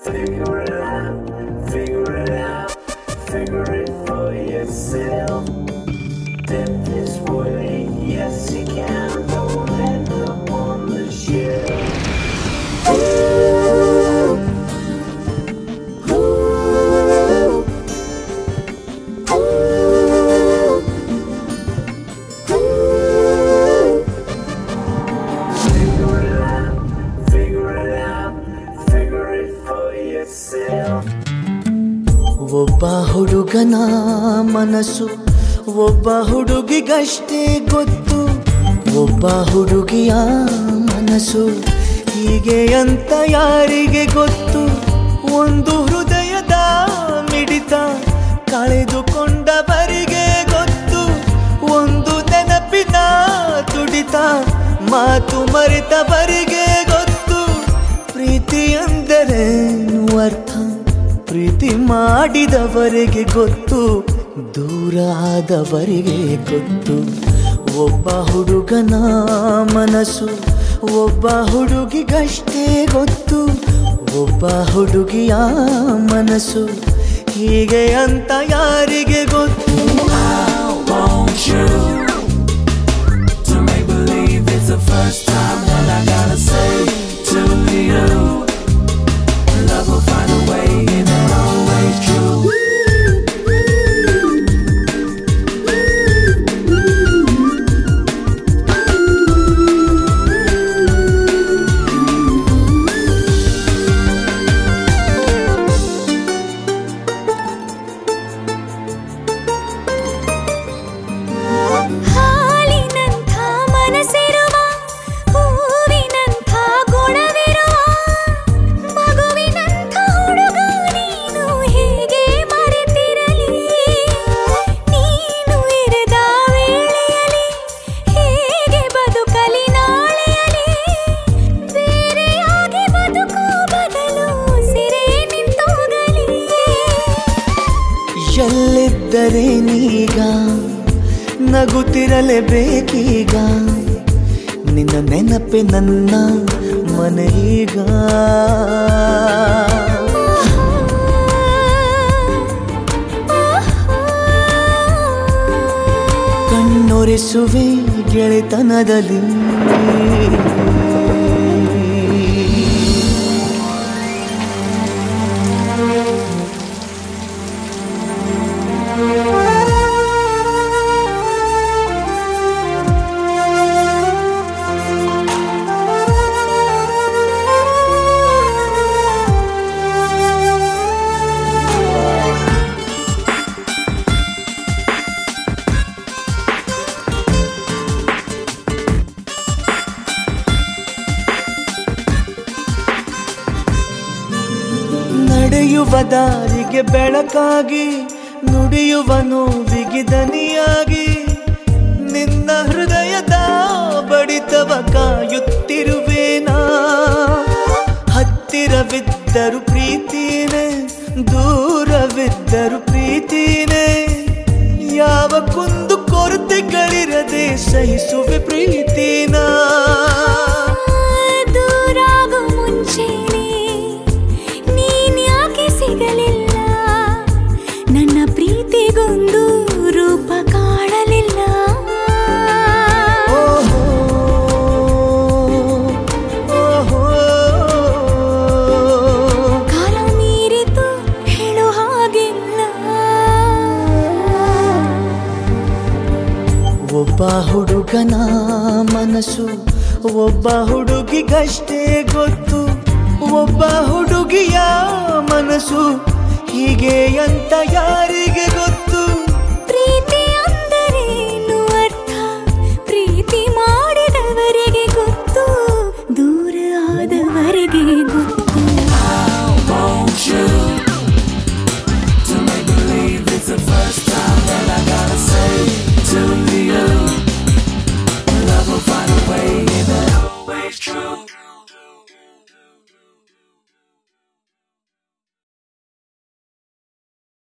Figure it out, figure it out, figure it for yourself. Dip this way, yes you can. Don't end up on the shelf. Ooh. Ooh. Ooh. Figure it out, figure it out, figure it for yourself. ಒಬ್ಬ ಹುಡುಗನ ಮನಸ್ಸು ಒಬ್ಬ ಹುಡುಗಿಗಷ್ಟೇ ಗೊತ್ತು ಒಬ್ಬ ಹುಡುಗಿಯ ಮನಸ್ಸು ಹೀಗೆ ಅಂತ ಯಾರಿಗೆ ಗೊತ್ತು ಒಂದು ಹೃದಯದ ಮಿಡಿತ ಕಳೆದುಕೊಂಡವರಿಗೆ ಗೊತ್ತು ಒಂದು ನೆನಪಿನ ತುಡಿತ ಮಾತು ಮರೆತವರಿಗೆ ಗೊತ್ತು ಪ್ರೀತಿ ಎಂದರೇನು ಅರ್ಥ ಪ್ರೀತಿ ಮಾಡಿದವರಿಗೆ ಗೊತ್ತು ದೂರ ಆದವರಿಗೆ ಗೊತ್ತು ಒಬ್ಬ ಹುಡುಗನ ಮನಸ್ಸು ಒಬ್ಬ ಹುಡುಗಿಗಷ್ಟೇ ಗೊತ್ತು ಒಬ್ಬ ಹುಡುಗಿಯ ಮನಸ್ಸು ಹೀಗೆ ಅಂತ ಯಾರಿಗೆ ಗೊತ್ತು want you to make believe it's the first time that I gotta say to you. Love will find a way, and it's always true. ಹಾಲಿನಂಥ ಮನಸ್ಸಿರುವ ಹೂವಿನಂಥ ಗುಣವಿರುವ ಮಗುವಿನಂಥ ಹುಡುಗ ನೀನು ಹೇಗೆ ಮರೆತಿರಲಿ ನೀನು ಇರದ ವೇಳೆಯಲ್ಲಿ ಹೇಗೆ ಬದುಕಲಿ ನಾಳೆಯಲಿ ಬೇರೆಯಾಗಿ ಬದುಕೋ ಬದಲು ಸಿರೆ ನಿಂತೋಗಲಿ ಎಲ್ಲಿದ್ದರೆ ನೀಗ ನಗುತ್ತಿರಲೇಬೇಕೀಗ ನಿನ್ನ ನೆನಪೆ ನನ್ನ ಮನೆಯೀಗ ಕಣ್ಣೊರೆಸುವೆ ಗೆಳೆತನದಲ್ಲಿ ನಡೆಯುವ ದಾರಿಗೆ ಬೆಳಕಾಗಿ ನುಡಿಯುವ ನೋವಿಗೆ ದನಿಯಾಗಿ ನಿನ್ನ ಹೃದಯದ ಬಡಿತವ ಕಾಯುತ್ತಿರುವೇನಾ ಹತ್ತಿರವಿದ್ದರು ಪ್ರೀತಿನೇ ದೂರವಿದ್ದರು ಪ್ರೀತಿನೇ ಯಾವ ಕುಂದು ಕೊರತೆಗಳಿರದೆ ಸಹಿಸುವೆ ಪ್ರೀತಿನಾ ದೂರಾಗೋ ಮುಂಚೆನೆ ನೀನ್ಯಾಕೆ ಸಿಗಲಿಲ್ಲ ನನ್ನ ಪ್ರೀತಿಗೊಂದು ರೂಪ ಕಾಣಲಿಲ್ಲ ಓಹೋ ಓಹೋ ಕಾಲ ಮೀರಿತು ಹೇಳೋ ಹಾಗಿಲ್ಲ ಒಬ್ಬ ಹುಡುಗನ ಮನಸ್ಸು ಒಬ್ಬ ಹುಡುಗಿಗಷ್ಟೇ ಗೊತ್ತು ಒಬ್ಬ ಹುಡುಗಿಯ ಮನಸ್ಸು ಹೀಗೆ ಅಂತ ಯಾರಿಗೆ ಗೊತ್ತು ಪ್ರೀತಿ